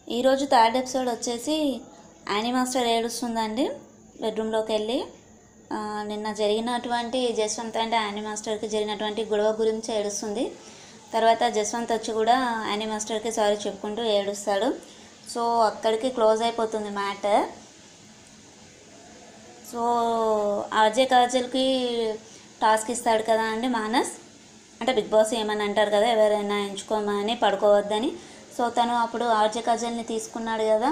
ఈరోజు third episode Annie యానీ మాస్టర్ ఏడుస్తుందండి బెడ్రూమ్లోకి వెళ్ళి ఆ, నిన్న జరిగినటువంటి జస్వంత్ అండ్ యానీ మాస్టర్కి జరిగినటువంటి గొడవ గురించి ఏడుస్తుంది తర్వాత జస్వంత్ వచ్చి కూడా యానీ మాస్టర్కి సారీ చెప్పుకుంటూ ఏడుస్తాడు సో అక్కడికి క్లోజ్ అయిపోతుంది మ్యాటర్ సో అజయ్ కాజల్కి టాస్క్ ఇస్తాడు కదా అండి మానస్ అంటే బిగ్ బాస్ ఏమని అంటారు కదా ఎవరైనా ఎంచుకోమని పడుకోవద్దని సో తను అప్పుడు ఆర్జే కాజల్ని తీసుకున్నాడు కదా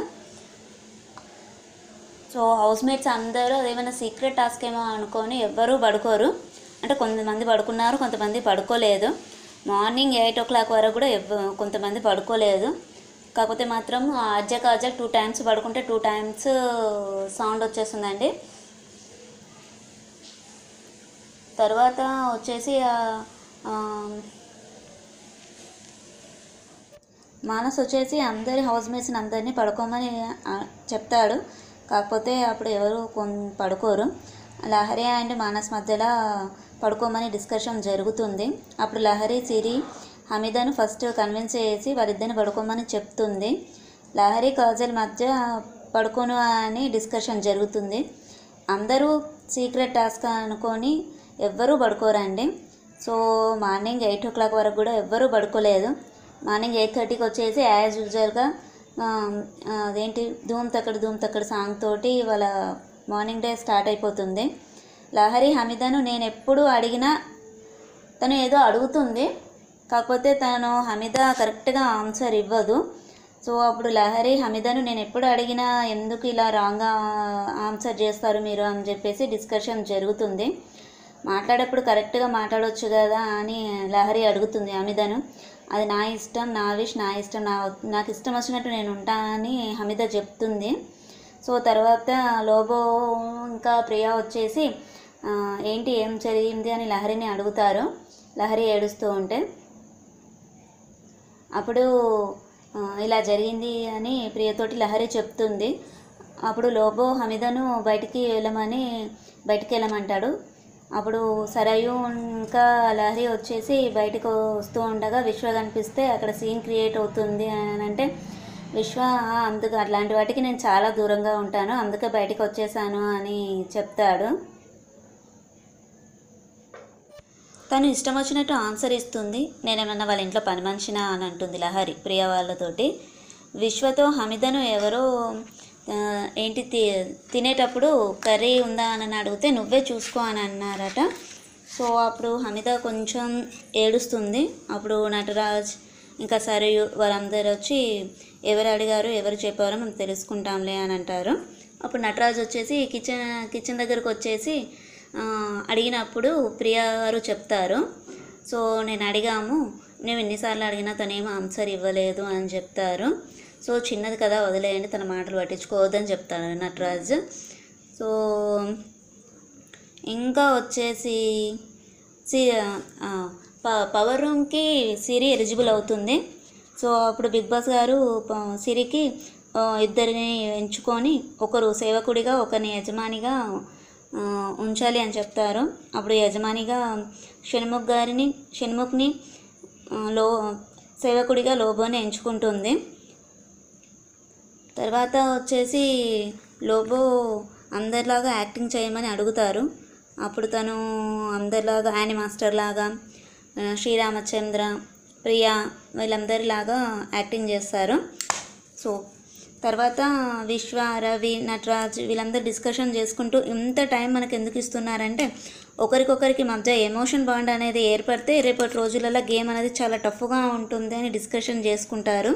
సో హౌస్ మేట్స్ అందరూ అదేమైనా సీక్రెట్ టాస్క్ ఏమో అనుకొని ఎవ్వరూ పడుకోరు అంటే కొంతమంది పడుకున్నారు కొంతమంది పడుకోలేదు మార్నింగ్ ఎయిట్ ఓ క్లాక్ వరకు కూడా ఎవ్వ కొంతమంది పడుకోలేదు కాకపోతే మాత్రం అజ్జ కాజల్ టూ టైమ్స్ పడుకుంటే టూ టైమ్స్ సౌండ్ వచ్చేస్తుందండి తర్వాత వచ్చేసి ఆ, ఆ, మానస్ వచ్చేసి అందరి హౌస్ మేట్స్ని అందరినీ పడుకోమని ఆ, చెప్తాడు కాకపోతే అప్పుడు ఎవరు కొన్ పడుకోరు లహరి అండ్ మానస్ మధ్యలో పడుకోమని డిస్కషన్ జరుగుతుంది అప్పుడు లహరి సిరి హమీదాను ఫస్ట్ కన్విన్స్ చేసి వాళ్ళిద్దరిని పడుకోమని చెప్తుంది లహరి కాజల్ మధ్య పడుకోను అని డిస్కషన్ జరుగుతుంది అందరూ సీక్రెట్ టాస్క్ అనుకొని ఎవ్వరూ పడుకోరండి so morning eight o'clock వరకు కూడా ఎవ్వరూ పడుకోలేదు మార్నింగ్ ఎయిట్ థర్టీకి వచ్చేసి యాజ్ యూజువల్గా అదేంటి ధూమ్ తక్కడు ధూమ్ తక్కడు సాంగ్ తోటి వాళ్ళ మార్నింగ్ డే స్టార్ట్ అయిపోతుంది లహరి హమీదాను నేను ఎప్పుడు అడిగినా తను ఏదో అడుగుతుంది కాకపోతే తను హమీద కరెక్ట్గా ఆన్సర్ ఇవ్వదు సో అప్పుడు లహరి హమీదాను నేను ఎప్పుడు అడిగినా ఎందుకు ఇలా రాంగ్గా ఆన్సర్ చేస్తారు మీరు అని చెప్పేసి డిస్కషన్ జరుగుతుంది మాట్లాడేప్పుడు కరెక్ట్గా మాట్లాడవచ్చు కదా అని లహరి అడుగుతుంది హమీదను అది నా ఇష్టం నా విష్ నా ఇష్టం నా నాకు ఇష్టం వచ్చినట్టు నేను ఉంటా అని హమీద చెప్తుంది సో తర్వాత లోబో ఇంకా ప్రియా వచ్చేసి ఆ, ఏంటి ఏం జరిగింది అని లహరిని అడుగుతారు లహరి ఏడుస్తూ ఉంటే అప్పుడు ఆ, ఇలా జరిగింది అని ప్రియతోటి లహరి చెప్తుంది అప్పుడు లోబో హమీదను బయటికి వెళ్ళమని బయటికి వెళ్ళమంటాడు అప్పుడు సరయు ఇంకా లహరి వచ్చేసి బయటకు వస్తూ ఉండగా విశ్వ కనిపిస్తే అక్కడ సీన్ క్రియేట్ అవుతుంది అని అంటే విశ్వ "ఆ, అందుకు అట్లాంటి వాటికి నేను చాలా దూరంగా ఉంటాను అందుకే బయటికి వచ్చేసాను అని చెప్తాడు తను ఇష్టం వచ్చినట్టు ఆన్సర్ ఇస్తుంది నేనేమన్నా వాళ్ళ ఇంట్లో పని మనిషినా అని అంటుంది లహరి ప్రియ వాళ్ళతోటి విశ్వతో హమిదను ఎవరో ఆ, ఏంటి తి తినేటప్పుడు కర్రీ ఉందా అని అడిగితే నువ్వే చూసుకో అని అన్నారట సో అప్పుడు హమిద కొంచెం ఏడుస్తుంది అప్పుడు నటరాజ్ ఇంకా సరే వాళ్ళందరూ వచ్చి ఎవరు అడిగారు ఎవరు చెప్పారో మేము తెలుసుకుంటాంలే అని అంటారు అప్పుడు నటరాజ్ వచ్చేసి కిచెన్ కిచెన్ దగ్గరకు వచ్చేసి ఆ, అడిగినప్పుడు ప్రియా గారు చెప్తారు సో నేను అడిగాము మేము ఎన్నిసార్లు అడిగినా తనేమో ఆన్సర్ ఇవ్వలేదు అని చెప్తారు సో చిన్నది కదా వదిలేయండి తన మాటలు పట్టించుకోవద్దని చెప్తాడు నటరాజ్ సో ఇంకా వచ్చేసి సి ఆ, ప- పవర్ రూమ్కి సిరి ఎలిజిబుల్ అవుతుంది సో అప్పుడు బిగ్ బాస్ గారు ప- సిరికి ఆ, ఇద్దరిని ఎంచుకొని ఒకరు సేవకుడిగా ఒకరిని యజమానిగా ఆ, ఉంచాలి అని చెప్తారు అప్పుడు యజమానిగా షణ్ముఖ్ గారిని షణ్ముఖ్ని ఆ, లో సేవకుడిగా లోబోని ఎంచుకుంటుంది తర్వాత వచ్చేసి లోబో అందరిలాగా యాక్టింగ్ చేయమని అడుగుతారు అప్పుడు తను అందరిలాగా యానీ మాస్టర్ లాగా ఆ, శ్రీరామచంద్ర ప్రియా వీళ్ళందరిలాగా యాక్టింగ్ చేస్తారు సో తర్వాత విశ్వ రవి నటరాజ్ వీళ్ళందరూ డిస్కషన్ చేసుకుంటూ ఇంత టైం మనకు ఎందుకు ఇస్తున్నారంటే ఒకరికొకరికి మధ్య ఎమోషన్ బాండ్ అనేది ఏర్పడితే రేపటి రోజులలో గేమ్ అనేది చాలా టఫ్గా ఉంటుంది అని డిస్కషన్ చేసుకుంటారు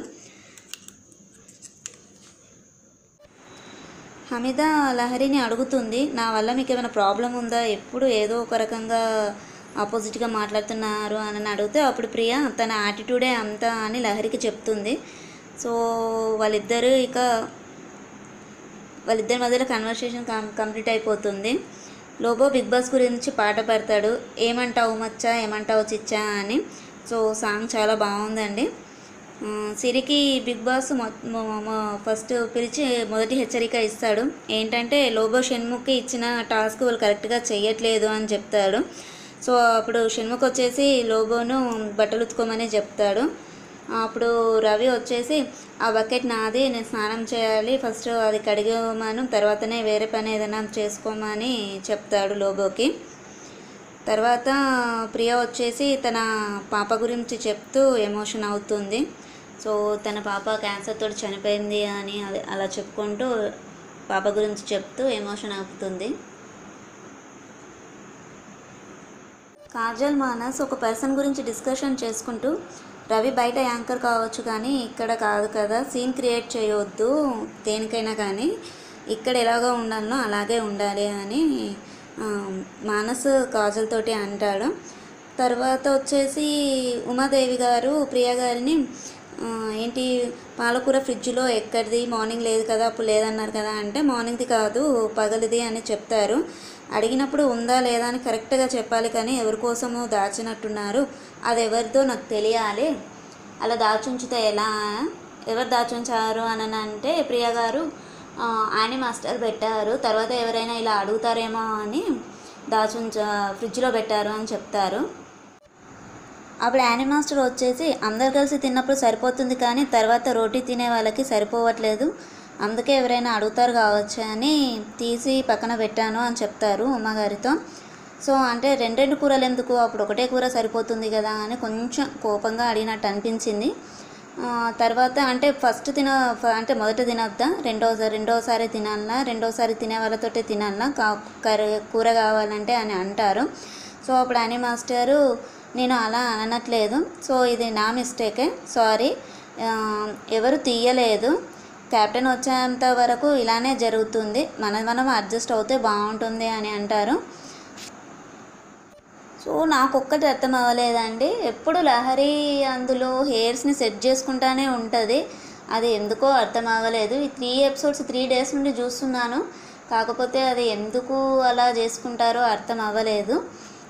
హమీద లహరిని అడుగుతుంది నా వల్ల మీకు ఏమైనా ప్రాబ్లం ఉందా ఎప్పుడు ఏదో ఒక రకంగా ఆపోజిట్గా మాట్లాడుతున్నారు అని అడిగితే అప్పుడు ప్రియ తన యాటిట్యూడే అంతా అని లహరికి చెప్తుంది సో వాళ్ళిద్దరూ ఇక వాళ్ళిద్దరి మధ్యలో కన్వర్సేషన్ కం కంప్లీట్ అయిపోతుంది లోబో బిగ్ బాస్ గురించి పాట పాడతాడు ఏమంటావు మచ్చా ఏమంటావు చిచ్చా అని సో సాంగ్ చాలా బాగుందండి ఆ, సిరికి బిగ్ బాస్ మొ- మొ- మొ- ఫస్ట్ పిలిచి మొదటి హెచ్చరిక ఇస్తాడు ఏంటంటే లోబో షణ్ముఖ్కి ఇచ్చిన టాస్క్ వాళ్ళు కరెక్ట్గా చెయ్యట్లేదు అని చెప్తాడు సో అప్పుడు షణ్ముఖ్ వచ్చేసి లోబోను బట్టలు ఉతుకోమని చెప్తాడు అప్పుడు రవి వచ్చేసి ఆ బకెట్ నాది నేను స్నానం చేయాలి ఫస్ట్ అది కడిగమను తర్వాతనే వేరే పని ఏదైనా చేసుకోమని చెప్తాడు లోబోకి తర్వాత ప్రియ వచ్చేసి తన పాప గురించి చెప్తూ ఎమోషన్ అవుతుంది సో తన పాప క్యాన్సర్ తోటి చనిపోయింది అని అది అలా చెప్పుకుంటూ పాప గురించి చెప్తూ ఎమోషన్ అవుతుంది కాజల్ మానస్ ఒక పర్సన్ గురించి డిస్కషన్ చేసుకుంటూ రవి బయట యాంకర్ కావచ్చు కానీ ఇక్కడ కాదు కదా సీన్ క్రియేట్ చేయొద్దు దేనికైనా కానీ ఇక్కడ ఎలాగో ఉండాలనో అలాగే ఉండాలి అని ఆ, మానస్ కాజల్ తోటి అంటాడు తర్వాత వచ్చేసి ఉమాదేవి గారు ప్రియ గారిని ఆ, ఏంటి పాలకూర ఫ్రిడ్జ్లో ఎక్కడిది మార్నింగ్ లేదు కదా అప్పుడు లేదన్నారు కదా అంటే మార్నింగ్ది కాదు పగలిది అని చెప్తారు అడిగినప్పుడు ఉందా లేదా అని కరెక్ట్గా చెప్పాలి కానీ ఎవరి కోసమో దాచినట్టున్నారు అది ఎవరిదో నాకు తెలియాలి అలా దాచుంచితే ఎలా ఎవరు దాచుంచారు అని అంటే ప్రియ గారు ఆ, ఆని మాస్టర్ పెట్టారు తర్వాత ఎవరైనా ఇలా అడుగుతారేమో అని దాచుంచ ఫ్రిడ్జ్లో పెట్టారు అని చెప్తారు అప్పుడు యానీ మాస్టర్ వచ్చేసి అందరు కలిసి తిన్నప్పుడు సరిపోతుంది కానీ తర్వాత రోటీ తినే వాళ్ళకి సరిపోవట్లేదు అందుకే ఎవరైనా అడుగుతారు కావచ్చు అని తీసి పక్కన పెట్టాను అని చెప్తారు ఉమ్మగారితో సో అంటే రెండు రెండు కూరలు ఎందుకు అప్పుడు ఒకటే కూర సరిపోతుంది కదా అని కొంచెం కోపంగా అడిగినట్టు అనిపించింది ఆ, తర్వాత అంటే ఫస్ట్ తిన ఫ- అంటే మొదట తినొద్దా రెండోసారి రెండోసారి తినాలన్నా రెండోసారి తినే వాళ్ళతోటే తినాలన్నా కా కర్రీ కూర కావాలంటే అని అంటారు సో అప్పుడు అని మాస్టరు నేను అలా అనట్లేదు సో ఇది నా మిస్టేకే సారీ ఎవరు తీయలేదు కెప్టెన్ వచ్చేంత వరకు ఇలానే జరుగుతుంది మనం మనం అడ్జస్ట్ అవుతే బాగుంటుంది అని అంటారు సో నాకు ఒక్కటి అర్థం అవ్వలేదండి ఎప్పుడు లహరి అందులో హెయిర్స్ని సెట్ చేసుకుంటానే ఉంటుంది అది ఎందుకో అర్థం అవ్వలేదు ఈ త్రీ ఎపిసోడ్స్ త్రీ డేస్ నుండి చూస్తున్నాను కాకపోతే అది ఎందుకు అలా చేసుకుంటారో అర్థం అవ్వలేదు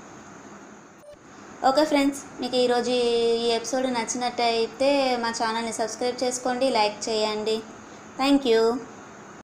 ఓకే ఫ్రెండ్స్ మీకు ఈరోజు ఈ ఎపిసోడ్ నచ్చినట్టయితే మా ఛానల్ని సబ్స్క్రైబ్ చేసుకోండి లైక్ చేయండి థ్యాంక్ యూ